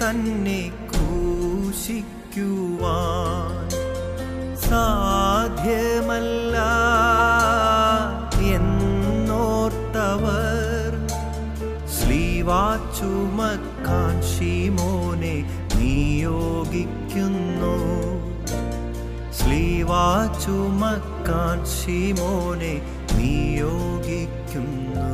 തന്നെ ക്രൂശിക്കുവാൻ സാധ്യമല്ല എന്നോർത്തവർ സ്ലീവാ ചുമക്കാൻ ഷീമോനെ നിയോഗിക്കുന്നു സ്ലീവാ ചുമക്കാൻ ഷീമോനെ നിയോഗിക്കുന്നു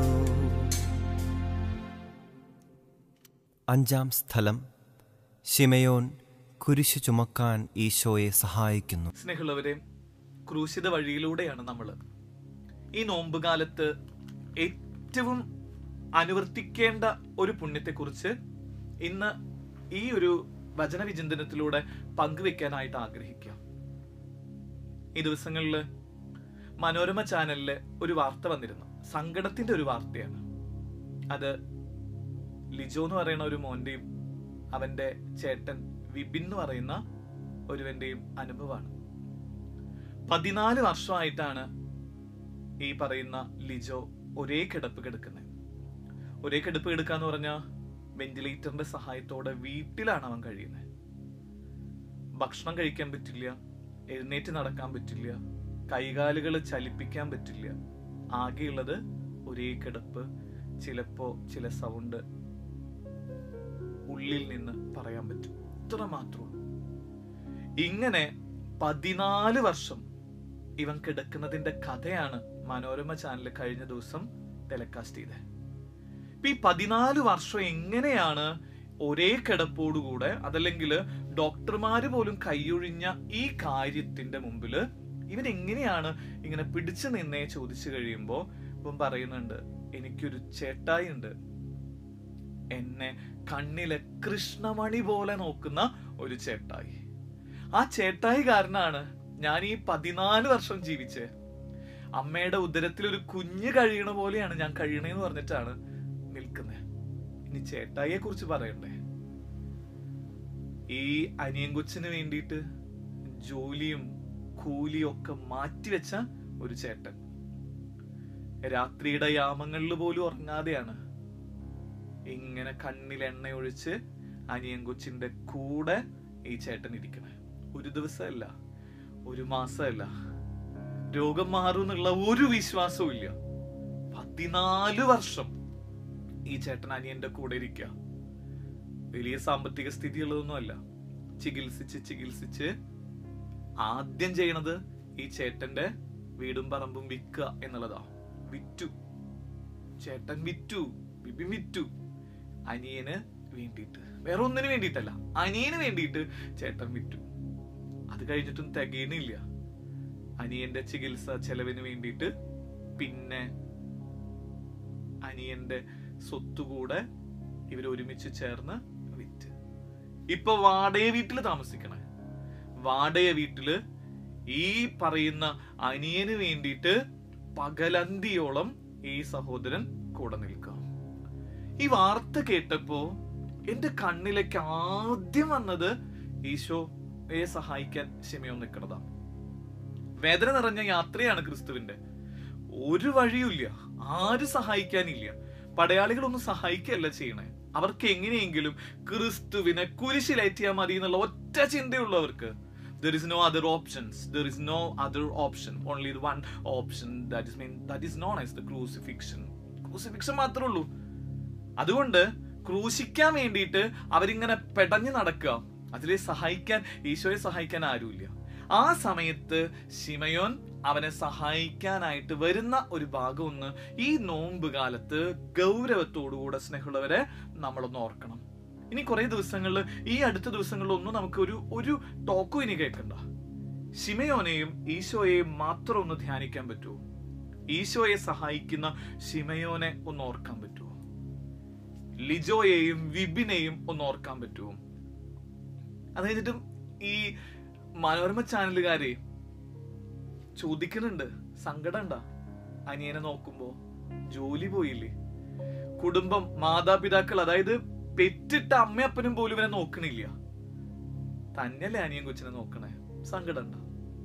അഞ്ചാം സ്ഥലം ശിമയോൻ കുരിശു ചുമക്കാൻ ഈശോയെ സഹായിക്കുന്നു സ്നേഹമുള്ളവരെ ക്രൂശിത വഴിയിലൂടെയാണ് നമ്മൾ ഈ നോമ്പ് കാലത്ത് ഏറ്റവും അനുവർത്തിക്കേണ്ട ഒരു പുണ്യത്തെക്കുറിച്ച് ഇന്ന് ഈ ഒരു വചനവിചിന്തനത്തിലൂടെ പങ്കുവെക്കാനായിട്ട് ആഗ്രഹിക്കാം ഈ ദിവസങ്ങളിൽ മനോരമ ചാനലില് ഒരു വാർത്ത വന്നിരുന്നു സങ്കടത്തിന്റെ ഒരു വാർത്തയാണ് അത് ലിജോ എന്ന് പറയുന്ന ഒരു മോന്റെയും അവന്റെ ചേട്ടൻ വിപിൻ എന്ന് പറയുന്ന ഒരുവന്റെയും അനുഭവമാണ് പതിനാല് വർഷമായിട്ടാണ് ഈ പറയുന്ന ലിജോ ഒരേ കിടപ്പ് കിടക്കുന്നത് ഒരേ കിടപ്പ് കിടക്കാന്ന് പറഞ്ഞാൽ വെന്റിലേറ്ററിന്റെ സഹായത്തോടെ വീട്ടിലാണ് അവൻ കഴിയുന്നത് ഭക്ഷണം കഴിക്കാൻ പറ്റില്ല എഴുന്നേറ്റ് നടക്കാൻ പറ്റില്ല കൈകാലുകൾ ചലിപ്പിക്കാൻ പറ്റില്ല ആകെയുള്ളത് ഒരേ കിടപ്പ് ചിലപ്പോ ചില സൗണ്ട് ഉള്ളിൽ നിന്ന് പറയാൻ പറ്റും ഇത്ര മാത്രമേ ഉള്ളൂ ഇങ്ങനെ പതിനാല് വർഷം ഇവൻ കിടക്കുന്നതിന്റെ കഥയാണ് മനോരമ ചാനൽ കഴിഞ്ഞ ദിവസം ടെലികാസ്റ്റ് ചെയ്തത് ഇപ്പൊ ഈ പതിനാല് വർഷം എങ്ങനെയാണ് ഒരേ കിടപ്പോടുകൂടെ അതല്ലെങ്കിൽ ഡോക്ടർമാര് പോലും കൈയൊഴിഞ്ഞ ഈ കാര്യത്തിന്റെ മുമ്പില് ഇവൻ എങ്ങനെയാണ് ഇങ്ങനെ പിടിച്ചു നിന്നേ ചോദിച്ചു കഴിയുമ്പോ ഇവൻ പറയുന്നുണ്ട് എനിക്കൊരു ചേട്ടായി ഉണ്ട് എന്നെ കണ്ണിലെ കൃഷ്ണമണി പോലെ നോക്കുന്ന ഒരു ചേട്ടായി ആ ചേട്ടായി കാരനാണ് ഞാൻ ഈ പതിനാല് വർഷം ജീവിച്ചേ അമ്മയുടെ ഉദരത്തിൽ ഒരു കുഞ്ഞ് കഴിയണ പോലെയാണ് ഞാൻ കഴിയണേന്ന് പറഞ്ഞിട്ടാണ് നിൽക്കുന്നത് ഇനി ചേട്ടായിയെ കുറിച്ച് പറയണ്ടേ ഈ അനിയൻ കൊച്ചിന് വേണ്ടിയിട്ട് ജോലിയും കൂലിയും ഒക്കെ മാറ്റിവെച്ച ഒരു ചേട്ടൻ രാത്രിയുടെ യാമങ്ങളിൽ പോലും ഉറങ്ങാതെയാണ് ഇങ്ങനെ കണ്ണിൽ എണ്ണ ഒഴിച്ച് അനിയൻ കൊച്ചിന്റെ കൂടെ ഈ ചേട്ടൻ ഇരിക്കണേ ഒരു ദിവസമല്ല ഒരു മാസമല്ല രോഗം മാറുന്നുള്ള ഒരു വിശ്വാസവും ഇല്ല പതിനാല് വർഷം ഈ ചേട്ടൻ അനിയന്റെ കൂടെ ഇരിക്കുക വലിയ സാമ്പത്തിക സ്ഥിതിയുള്ളതൊന്നുമല്ല ചികിത്സിച്ച് ചികിത്സിച്ച് ആദ്യം ചെയ്യണത് ഈ ചേട്ടന്റെ വീടും പറമ്പും വിൽക്കുക എന്നുള്ളതാ വിറ്റു ചേട്ടൻ വിറ്റു ബിബി വിറ്റു അനിയന് വേണ്ടിയിട്ട് വേറെ ഒന്നിനു വേണ്ടിയിട്ടല്ല അനിയന് വേണ്ടിയിട്ട് ചേട്ടൻ വിറ്റു അത് കഴിഞ്ഞിട്ടും തികയണില്ല അനിയന്റെ ചികിത്സ ചെലവിന് വേണ്ടിയിട്ട് പിന്നെ അനിയന്റെ സ്വത്തുകൂടെ ഇവർ ഒരുമിച്ച് ചേർന്ന് വിറ്റ് ഇപ്പൊ വാടക വീട്ടിൽ താമസിക്കണേ വാടക വീട്ടില് ഈ പറയുന്ന അനിയന് വേണ്ടിയിട്ട് പകലന്തിയോളം ഈ സഹോദരൻ കൂടെ നിൽക്കാം ഈ വാർത്ത കേട്ടപ്പോ എന്റെ കണ്ണിലേക്ക് ആദ്യം വന്നത് ഈശോയെ സഹായിക്കാൻ ശിമയോൻ നിൽക്കണതാ വേദന നിറഞ്ഞ യാത്രയാണ് ക്രിസ്തുവിന്റെ ഒരു വഴിയുമില്ല ആരും സഹായിക്കാനില്ല പടയാളികളൊന്നും സഹായിക്കല്ല ചെയ്യണേ അവർക്ക് എങ്ങനെയെങ്കിലും ക്രിസ്തുവിനെ കുരിശിലേറ്റിയാൽ മതി എന്നുള്ള ഒറ്റ ചിന്തയുള്ളവർക്ക് there is no other options there is no other option only the one option that is mean that is known as the crucifixion crucifixion മാത്രമേ ഉള്ളൂ അതുകൊണ്ട് ക്രൂശിക്കാൻ വേണ്ടിയിട്ട് അവരിങ്ങനെ പെടഞ്ഞു നടക്കുക അതിലെ സഹായിക്കാൻ ഈശോയെ സഹായിക്കാൻ ആരുമില്ല ആ സമയത്ത് ശിമയോൻ അവനെ സഹായിക്കാനായിട്ട് വരുന്ന ഒരു ഭാഗം ഒന്ന് ഈ നോമ്പ് കാലത്ത് ഗൗരവത്തോടുകൂടെ സ്നേഹമുള്ളവരെ നമ്മളൊന്ന് ഓർക്കണം ഇനി കുറെ ദിവസങ്ങളിൽ ഈ അടുത്ത ദിവസങ്ങളിലൊന്നും നമുക്ക് ഒരു ഒരു ടോക്കും ഇനി കേൾക്കണ്ട ശിമയോനെയും ഈശോയെയും മാത്രം ഒന്ന് ധ്യാനിക്കാൻ പറ്റുമോ ഈശോയെ സഹായിക്കുന്ന ശിമയോനെ ഒന്ന് ഓർക്കാൻ പറ്റുമോ ലിജോയെയും വിബിനെയും ഒന്ന് ഓർക്കാൻ പറ്റുമോ അത് കഴിഞ്ഞിട്ടും ഈ മനോരമ ചാനലുകാരെ ചോദിക്കുന്നുണ്ട് സങ്കടണ്ട അനിയനെ നോക്കുമ്പോ ജോലി പോയില്ലേ കുടുംബം മാതാപിതാക്കൾ അതായത് പെറ്റിട്ട അമ്മയപ്പനും പോലും ഇവനെ നോക്കണില്ല തന്നെയല്ലേ അനിയൻ കൊച്ചിനെ നോക്കണേ സങ്കടണ്ട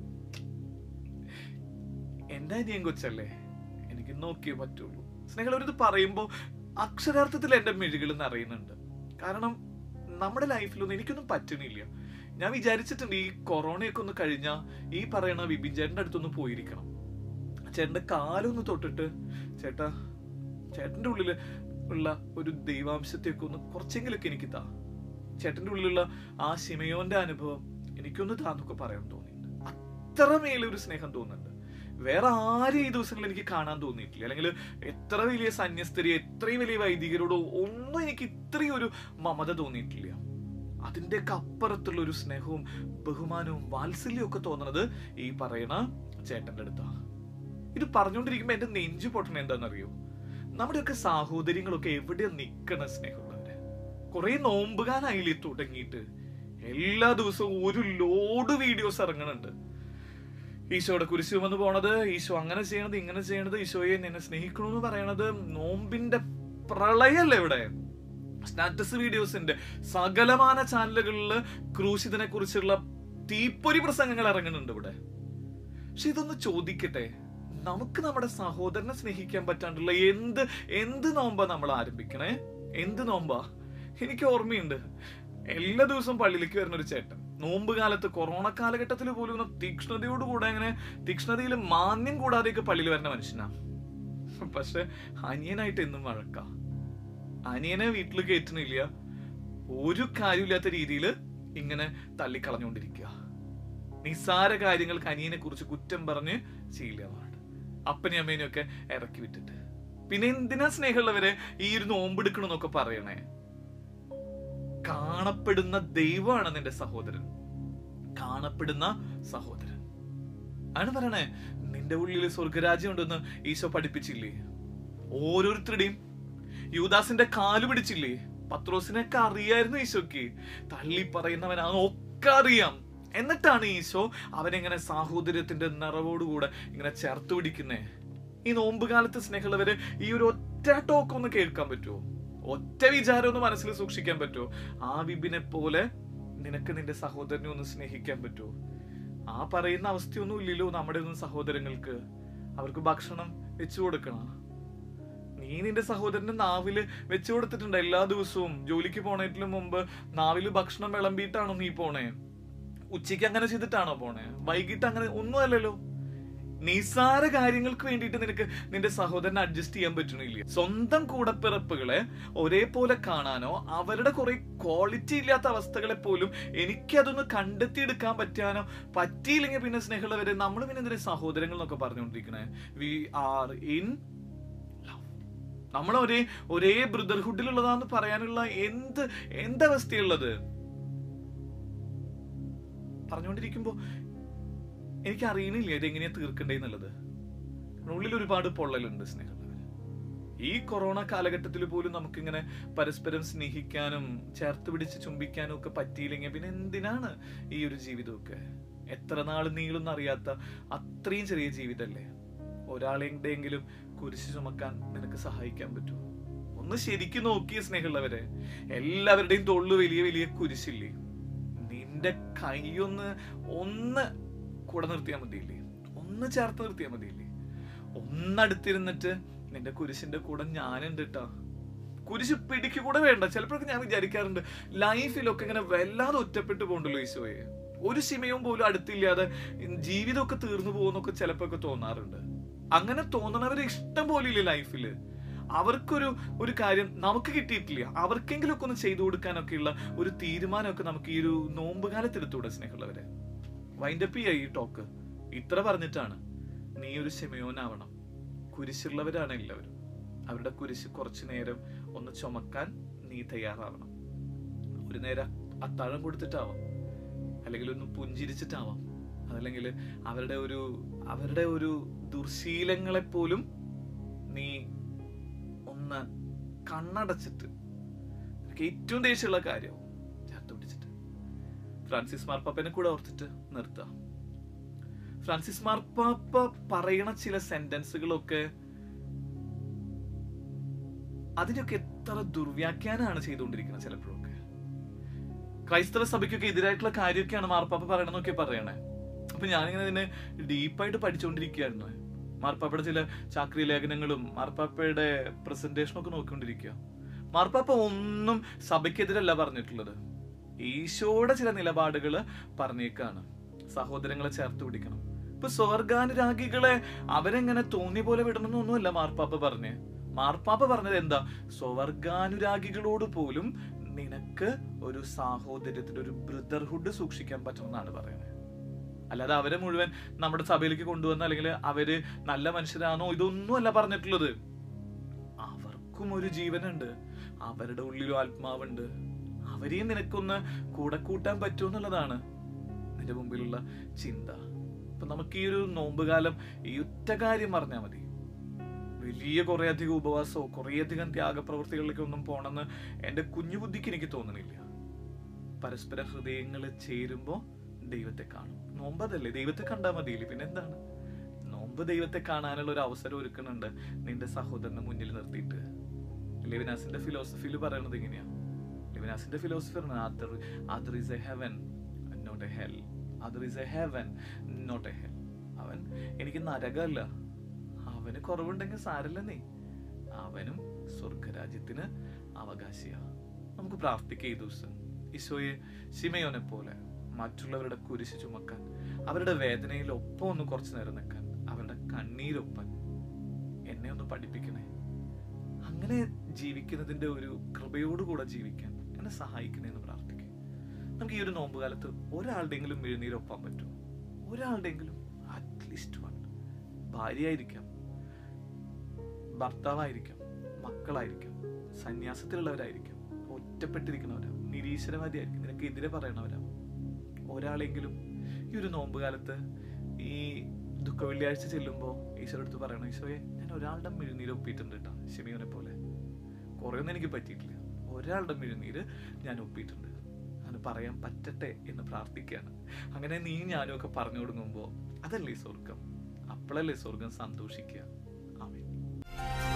എന്റെ അനിയൻ കൊച്ചല്ലേ എനിക്ക് നോക്കിയേ പറ്റുള്ളൂ സ്നേഹം ഒരു പറയുമ്പോ അക്ഷരാർത്ഥത്തിൽ എന്റെ മിഴികൾ നിറയുന്നുണ്ട് കാരണം നമ്മുടെ ലൈഫിലൊന്നും എനിക്കൊന്നും പറ്റണില്ല ഞാൻ വിചാരിച്ചിട്ടുണ്ട് ഈ കൊറോണയൊക്കെ ഒന്ന് കഴിഞ്ഞാൽ ഈ പറയണ വിപിൻ ചേട്ടൻ്റെ അടുത്തൊന്ന് പോയിരിക്കണം ചേട്ടന്റെ കാലൊന്ന് തൊട്ടിട്ട് ചേട്ടാ ചേട്ടന്റെ ഉള്ളില് ഉള്ള ഒരു ദൈവാംശത്തെയൊക്കെ ഒന്ന് കുറച്ചെങ്കിലൊക്കെ എനിക്ക് താ ചേട്ടന്റെ ഉള്ളിലുള്ള ആ ശിമയോന്റെ അനുഭവം എനിക്കൊന്ന് താന്നൊക്കെ പറയാൻ തോന്നിയിട്ടുണ്ട് അത്രമേലെ ഒരു സ്നേഹം തോന്നുന്നുണ്ട് വേറെ ആരും ഈ ദിവസങ്ങളിൽ എനിക്ക് കാണാൻ തോന്നിയിട്ടില്ല അല്ലെങ്കിൽ എത്ര വലിയ സന്യസ്തരി എത്രയും വലിയ വൈദികരോടോ ഒന്നും എനിക്ക് ഇത്രയും ഒരു മമത തോന്നിയിട്ടില്ല അതിൻ്റെയൊക്കെ അപ്പുറത്തുള്ള ഒരു സ്നേഹവും ബഹുമാനവും വാത്സല്യവും ഒക്കെ തോന്നുന്നത് ഈ പറയണ ചേട്ടന്റെ അടുത്താണ് ഇത് പറഞ്ഞുകൊണ്ടിരിക്കുമ്പോ എന്റെ നെഞ്ചു പൊട്ടണ എന്താണെന്നറിയോ നമ്മുടെയൊക്കെ സാഹോദര്യങ്ങളൊക്കെ എവിടെ നിക്കണ സ്നേഹമുള്ളവര് കുറെ നോമ്പുകാലായില്ലേ തുടങ്ങിയിട്ട് എല്ലാ ദിവസവും ഒരു ലോഡ് വീഡിയോസ് ഇറങ്ങുന്നുണ്ട് ഈശോയുടെ കുരിശു വന്ന് പോണത് ഈശോ അങ്ങനെ ചെയ്യണത് ഇങ്ങനെ ചെയ്യണത് ഈശോയെ എന്നെ സ്നേഹിക്കണമെന്ന് പറയണത് നോമ്പിന്റെ പ്രളയല്ലേ ഇവിടെ സ്റ്റാറ്റസ് വീഡിയോസിന്റെ സകലമാന ചാനലുകളിൽ ക്രൂശിതനെ കുറിച്ചുള്ള തീപ്പൊരി പ്രസംഗങ്ങൾ ഇറങ്ങുന്നുണ്ട് ഇവിടെ പക്ഷെ ഇതൊന്ന് ചോദിക്കട്ടെ നമുക്ക് നമ്മുടെ സഹോദരനെ സ്നേഹിക്കാൻ പറ്റാണ്ടുള്ള എന്ത് എന്ത് നോമ്പാ നമ്മൾ ആരംഭിക്കണേ എന്ത് നോമ്പാ എനിക്ക് ഓർമ്മയുണ്ട് എല്ലാ ദിവസവും പള്ളിയിലേക്ക് വരുന്ന ഒരു ചേട്ടൻ നോമ്പ് കാലത്ത് കൊറോണ കാലഘട്ടത്തിൽ പോലും ഒന്ന് തീക്ഷ്ണതയോടുകൂടെ അങ്ങനെ തീക്ഷ്ണതയിൽ മാന്യം കൂടാതെയൊക്കെ പള്ളിയിൽ വരുന്ന മനുഷ്യനാ പക്ഷെ അനിയനായിട്ട് എന്നും വഴക്ക അനിയനെ വീട്ടിൽ കയറ്റുന്നില്ല ഒരു കാര്യമില്ലാത്ത രീതിയിൽ ഇങ്ങനെ തള്ളിക്കളഞ്ഞുകൊണ്ടിരിക്കുക നിസ്സാര കാര്യങ്ങൾക്ക് അനിയനെ കുറിച്ച് കുറ്റം പറഞ്ഞ് ശീലമാണ് അപ്പനെയും അമ്മേനെയും ഒക്കെ ഇറക്കി വിട്ടിട്ട് പിന്നെ എന്തിനാ സ്നേഹമുള്ളവരെ ഈ ഒരു നോമ്പെടുക്കണമെന്നൊക്കെ പറയണേ കാണപ്പെടുന്ന ദൈവമാണ് നിന്റെ സഹോദരൻ കാണപ്പെടുന്ന സഹോദരൻ ആണ് പറയണേ നിന്റെ ഉള്ളിൽ സ്വർഗരാജ്യം ഉണ്ടെന്ന് ഈശോ പഠിപ്പിച്ചില്ലേ ഓരോരുത്തരുടെയും യൂദാസിന്റെ കാല് പിടിച്ചില്ലേ പത്രോസിനൊക്കെ അറിയായിരുന്നു ഈശോക്ക് തള്ളി പറയുന്നവനാണ് ഒക്കെ അറിയാം എന്നിട്ടാണ് ഈശോ അവനെങ്ങനെ സാഹോദര്യത്തിന്റെ നിറവോടുകൂടെ ഇങ്ങനെ ചേർത്ത് പിടിക്കുന്നേ ഈ നോമ്പ് കാലത്ത് സ്നേഹമുള്ളവര് ഈ ഒരു ഒറ്റ ടോക്ക് ഒന്ന് കേൾക്കാൻ പറ്റുമോ ഒറ്റ വിചാരം ഒന്ന് മനസ്സിൽ സൂക്ഷിക്കാൻ പറ്റുമോ ആ വിപിനെ പോലെ നിനക്ക് നിന്റെ സഹോദരനെ ഒന്ന് സ്നേഹിക്കാൻ പറ്റുമോ ആ പറയുന്ന അവസ്ഥയൊന്നും ഇല്ലല്ലോ നമ്മുടെ ഒന്നും സഹോദരങ്ങൾക്ക് അവർക്ക് ഭക്ഷണം വെച്ചു കൊടുക്കണം നീ നിന്റെ സഹോദരന്റെ നാവില് വെച്ചു കൊടുത്തിട്ടുണ്ട് എല്ലാ ദിവസവും ജോലിക്ക് പോണേറ്റിന് മുമ്പ് നാവില് ഭക്ഷണം വിളമ്പിയിട്ടാണോ നീ പോണേ ഉച്ചയ്ക്ക് അങ്ങനെ ചെയ്തിട്ടാണോ പോണേ വൈകിട്ട് അങ്ങനെ ഒന്നും അല്ലല്ലോ നിസാര കാര്യങ്ങൾക്ക് വേണ്ടിയിട്ട് നിനക്ക് നിന്റെ സഹോദരനെ അഡ്ജസ്റ്റ് ചെയ്യാൻ പറ്റണില്ല സ്വന്തം കൂടപ്പിറപ്പുകളെ ഒരേപോലെ കാണാനോ അവരുടെ കുറെ ക്വാളിറ്റി ഇല്ലാത്ത അവസ്ഥകളെ പോലും എനിക്കതൊന്ന് കണ്ടെത്തിയെടുക്കാൻ പറ്റാനോ പറ്റിയില്ലെങ്കിൽ പിന്നെ സ്നേഹമുള്ളവരെ നമ്മൾ പിന്നെ എന്തിനാ സഹോദരങ്ങൾ എന്നൊക്കെ പറഞ്ഞുകൊണ്ടിരിക്കണേ വി ആർ ഇൻ നമ്മൾ ഒരേ ഒരേ ബ്രദർഹുഡിലുള്ളതാന്ന് പറയാനുള്ള എന്ത് എന്തവസ്ഥയുള്ളത് പറഞ്ഞുകൊണ്ടിരിക്കുമ്പോ എനിക്ക് അറിയണില്ല ഇത് എങ്ങനെയാ തീർക്കണ്ടേന്നുള്ളത് ഉള്ളിൽ ഒരുപാട് പൊള്ളലുണ്ട് സ്നേഹമുള്ളവർ ഈ കൊറോണ കാലഘട്ടത്തിൽ പോലും നമുക്കിങ്ങനെ പരസ്പരം സ്നേഹിക്കാനും ചേർത്ത് പിടിച്ച് ചുംബിക്കാനും ഒക്കെ പറ്റിയില്ലെങ്കിൽ പിന്നെ എന്തിനാണ് ഈ ഒരു ജീവിതമൊക്കെ എത്ര നാൾ നീളും അറിയാത്ത അത്രയും ചെറിയ ജീവിതമല്ലേ ഒരാളെങ്കിലും കുരിശ് ചുമക്കാൻ നിനക്ക് സഹായിക്കാൻ പറ്റുമോ ഒന്ന് ശരിക്കും നോക്കിയ സ്നേഹമുള്ളവരെ എല്ലാവരുടെയും തൊള്ളു വലിയ വലിയ കുരിശില്ലേ നിന്റെ കൈയൊന്ന് ഒന്ന് കൂടെ നിർത്തിയാൽ മതിയില്ലേ ഒന്ന് ചേർത്ത് നിർത്തിയാൽ മതിയില്ലേ ഒന്നടുത്തിരുന്നിട്ട് നിന്റെ കുരിശിന്റെ കൂടെ ഞാനുണ്ട് കേട്ടാ കുരിശ് പിടിക്ക് കൂടെ വേണ്ട ചിലപ്പോഴൊക്കെ ഞാൻ വിചാരിക്കാറുണ്ട് ലൈഫിലൊക്കെ ഇങ്ങനെ വല്ലാതെ ഒറ്റപ്പെട്ടു പോകണ്ടല്ലോ ഈശോയെ ഒരു സിമയും പോലും അടുത്തില്ലാതെ ജീവിതമൊക്കെ തീർന്നു പോകുന്നൊക്കെ ചിലപ്പോ തോന്നാറുണ്ട് അങ്ങനെ തോന്നണവരെ ഇഷ്ടം പോലെ ഇല്ലേ ലൈഫില് അവർക്കൊരു ഒരു കാര്യം നമുക്ക് കിട്ടിയിട്ടില്ല അവർക്കെങ്കിലും ഒക്കെ ഒന്ന് ചെയ്തു കൊടുക്കാനൊക്കെയുള്ള ഒരു തീരുമാനമൊക്കെ നമുക്ക് ഈ ഒരു നോമ്പ് കാലത്ത് എടുത്തുകൂടെ സ്നേഹമുള്ളവരെ വൈൻഡപ്പ് ചെയ്യാ ഈ ടോക്ക് ഇത്ര പറഞ്ഞിട്ടാണ് നീ ഒരു ക്ഷമയോനാവണം കുരിശുള്ളവരാണ് എല്ലാവരും അവരുടെ കുരിശ് കുറച്ചു നേരം ഒന്ന് ചുമക്കാൻ നീ തയ്യാറാവണം ഒരു നേരം അത്താഴം കൊടുത്തിട്ടാവാം അല്ലെങ്കിൽ ഒന്ന് പുഞ്ചിരിച്ചിട്ടാവാം അതല്ലെങ്കിൽ അവരുടെ ഒരു അവരുടെ ഒരു ദുർശീലങ്ങളെ പോലും നീ ഒന്ന് കണ്ണടച്ചിട്ട് നിനക്ക് ഏറ്റവും ദേഷ്യമുള്ള കാര്യം ചേർത്ത് പിടിച്ചിട്ട് ഫ്രാൻസിസ് മാർപ്പാപ്പനെ കൂടെ ഓർത്തിട്ട് നിർത്താം ഫ്രാൻസിസ് മാർപ്പാപ്പ പറയണ ചില സെന്റൻസുകളൊക്കെ അതിനൊക്കെ എത്ര ദുർവ്യാഖ്യാനാണ് ചെയ്തുകൊണ്ടിരിക്കുന്നത് ചിലപ്പോഴൊക്കെ ക്രൈസ്തവ സഭയ്ക്കൊക്കെ എതിരായിട്ടുള്ള കാര്യമൊക്കെയാണ് മാർപ്പാപ്പ പറയണമെന്നൊക്കെ പറയണേ അപ്പൊ ഞാനിങ്ങനെ ഇതിനെ ഡീപ്പായിട്ട് പഠിച്ചുകൊണ്ടിരിക്കുകയായിരുന്നു മാർപ്പാപ്പയുടെ ചില ചാക്രി ലേഖനങ്ങളും മാർപ്പാപ്പയുടെ പ്രസന്റേഷനും ഒക്കെ നോക്കിക്കൊണ്ടിരിക്കുക മാർപ്പാപ്പ ഒന്നും സഭയ്ക്കെതിരല്ല പറഞ്ഞിട്ടുള്ളത് ഈശോയുടെ ചില നിലപാടുകൾ പറഞ്ഞേക്കാണ് സഹോദരങ്ങളെ ചേർത്ത് പിടിക്കണം ഇപ്പൊ സ്വർഗാനുരാഗികളെ അവരെങ്ങനെ തോന്നി പോലെ വിടണമെന്നൊന്നുമല്ല മാർപ്പാപ്പ പറഞ്ഞ് മാർപ്പാപ്പ പറഞ്ഞത് എന്താ സ്വർഗാനുരാഗികളോട് പോലും നിനക്ക് ഒരു സാഹോദര്യത്തിന്റെ ഒരു ബ്രദർഹുഡ് സൂക്ഷിക്കാൻ പറ്റുമെന്നാണ് പറയുന്നത് അല്ലാതെ അവരെ മുഴുവൻ നമ്മുടെ സഭയിലേക്ക് കൊണ്ടുവന്ന അല്ലെങ്കിൽ അവര് നല്ല മനുഷ്യരാണോ ഇതൊന്നുമല്ല പറഞ്ഞിട്ടുള്ളത് അവർക്കും ഒരു ജീവനുണ്ട് അവരുടെ ഉള്ളിലും ആത്മാവുണ്ട് അവരെയും നിനക്കൊന്ന് കൂടെ കൂട്ടാൻ പറ്റുമെന്നുള്ളതാണ് നിന്റെ മുമ്പിലുള്ള ചിന്ത അപ്പൊ നമുക്ക് ഈ ഒരു നോമ്പുകാലം ഈ ഒറ്റ കാര്യം പറഞ്ഞാൽ മതി വലിയ കുറേ അധികം ഉപവാസമോ കുറേ അധികം ത്യാഗപ്രവൃത്തികളിലേക്കൊന്നും പോണെന്ന് എന്റെ കുഞ്ഞു ബുദ്ധിക്ക് എനിക്ക് തോന്നുന്നില്ല പരസ്പര ഹൃദയങ്ങൾ ചേരുമ്പോ ദൈവത്തെ കാണും നോമ്പതല്ലേ ദൈവത്തെ കണ്ടാൽ മതിയില്ലേ പിന്നെ എന്താണ് നോമ്പ് ദൈവത്തെ കാണാനുള്ള ഒരു അവസരം ഒരുക്കുന്നുണ്ട് നിന്റെ സഹോദരനെ മുന്നിൽ നിർത്തിയിട്ട് ലെവിനാസിന്റെ ഫിലോസഫിയിൽ പറയുന്നത് എങ്ങനെയാ ലെവിനാസിന്റെ philosophy other other is a heaven not a hell other is a heaven not a hell അവൻ എനിക്ക് നരകമല്ല അവന് കുറവുണ്ടെങ്കിൽ സാരല്ല നീ അവനും സ്വർഗരാജ്യത്തിന് അവകാശിയാ നമുക്ക് പ്രാർത്ഥിക്കുക ഈ ദിവസം ഈശോയെ ശിമയോനെ പോലെ മറ്റുള്ളവരുടെ കുരിശ് ചുമക്കാൻ അവരുടെ വേദനയിൽ ഒപ്പം ഒന്ന് കുറച്ചു നേരം നിൽക്കാൻ അവരുടെ കണ്ണീരൊപ്പാൻ എന്നെ ഒന്ന് പഠിപ്പിക്കണേ അങ്ങനെ ജീവിക്കുന്നതിന്റെ ഒരു കൃപയോടുകൂടെ ജീവിക്കാൻ എന്നെ സഹായിക്കണേ എന്ന് പ്രാർത്ഥിക്കും നമുക്ക് ഈ ഒരു നോമ്പുകാലത്ത് ഒരാളുടെയെങ്കിലും എഴുന്നീരൊപ്പാൻ പറ്റുമോ ഒരാളുടെയെങ്കിലും അറ്റ്ലീസ്റ്റ് വൺ ഭാര്യയായിരിക്കാം ഭർത്താവായിരിക്കാം മക്കളായിരിക്കാം സന്യാസത്തിലുള്ളവരായിരിക്കാം ഒറ്റപ്പെട്ടിരിക്കുന്നവരാ നിരീശ്വരവാദിയായിരിക്കും നിനക്ക് എതിരെ പറയണവരാ ഒരാളെങ്കിലും ഈ ഒരു നോമ്പുകാലത്ത് ഈ ദുഃഖ വെള്ളിയാഴ്ച ചെല്ലുമ്പോൾ ഈശോയുടെ അടുത്ത് പറയണം ഈശോയെ ഞാൻ ഒരാളുടെ മെഴുന്നീര് ഒപ്പിയിട്ടുണ്ട് കേട്ടോ ഷിമിയോനെ പോലെ കുറേയൊന്നും എനിക്ക് പറ്റിയിട്ടില്ല ഒരാളുടെ മെഴുന്നീര് ഞാൻ ഒപ്പിയിട്ടുണ്ട് അങ്ങനെ പറയാൻ പറ്റട്ടെ എന്ന് പ്രാർത്ഥിക്കുകയാണ് അങ്ങനെ നീ ഞാനും ഒക്കെ പറഞ്ഞു തുടങ്ങുമ്പോൾ അതല്ലേ സ്വർഗം അപ്പോഴല്ലേ സ്വർഗം സന്തോഷിക്കുക ആമേൻ